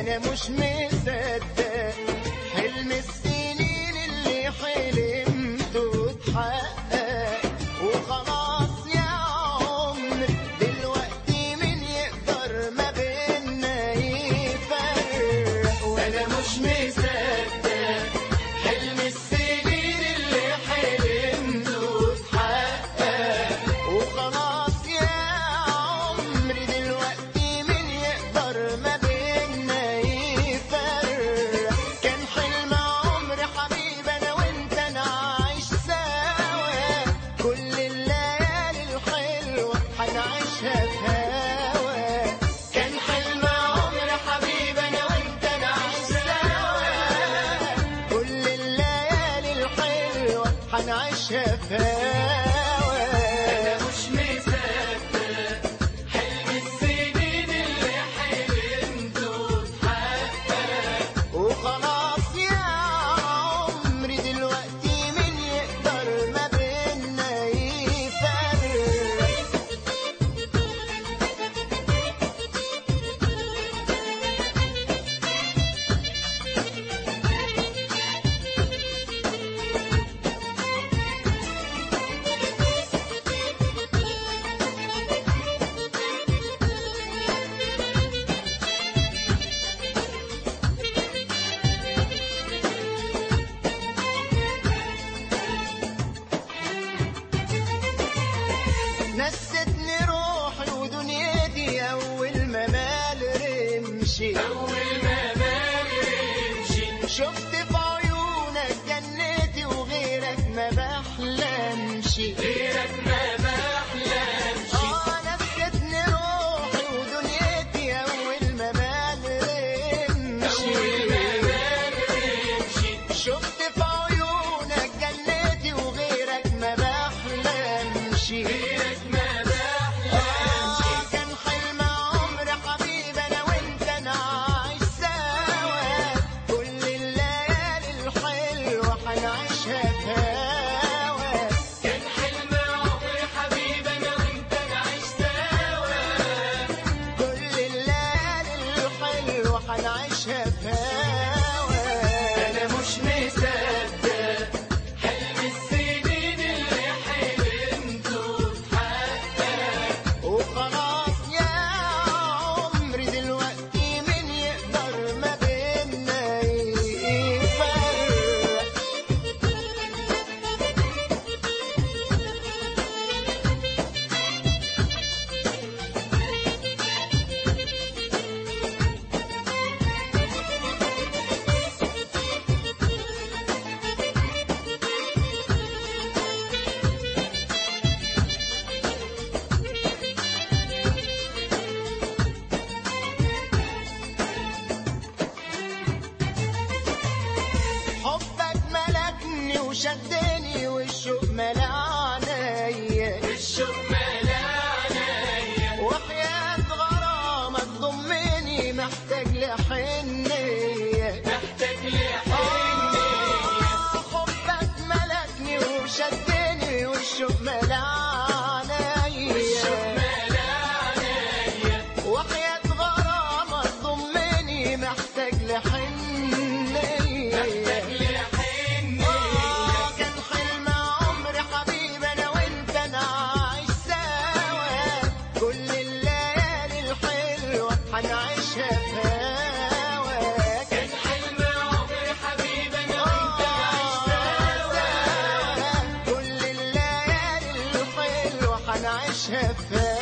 انا مش مصدق حلم السنين اللي حلمته اتحقق وخلاص يا عمر دلوقتي مين يقدر ما بينا يفرق وانا مش مصدق حلم السنين اللي حلمته اتحقق وخلاص يا عمري دلوقتي مين يقدر ما بينا يفرق كان حلم عمري حبيبي انا وانت نعيش سوا كل الليالي الحلوه هنعيشها في هوا كان حلم عمري حبيبي انا وانت نعيش سوا كل الليالي الحلوه هنعيشها في هوا أنا مش مصدق حلم السنين اللي حلمته اتحقق وخلاص يا عمري دلوقتي مين يقدر ما بينا يفرق نستني روحي ودنيتي اول ما مال رمشي أول ما بمشي شفت في عيونك جنتي وغيرك ما بحلمش غيرك ما بحلمش اه نستني روحي ودنيتي اول ما مال رمشي أول ما بمشي شفت في عيونك جنتي وغيرك ما بحلمش غيرك ما بحلمش آه كان حلم عمري حبيبي انا وانت نعيش سوا كل الليالي الحلوه هنعيشها في هوا كان حلم عمري حبيبي أنا وأنت نعيش سوا كل الليالي الحلوه هنعيشها في هوا أنا مش مصدق حلم السنين اللي حلمته اتحقق وخلاص يا عمري دلوقتي مين يقدر ما بينا يفرق حبك ملكني وشدني والشوق ملا عينيا الشوق ملا عينيا وحياة غرامك ضمني محتاج لحنية محتاج لحنية حبك ملكني وشدني والشوق ملا الشوق عينيا ملا عينيا وحياة غرامك ضمني محتاج لحنية محتاج لحنية آه كان حلم عمري حبيبي انا وانت نعيش سوا كل الليالي الحلوه هنعيشها في هوا كان حلم عمري حبيبي أنا وأنت نعيش سوا كل الليالي الحلوه هنعيشها في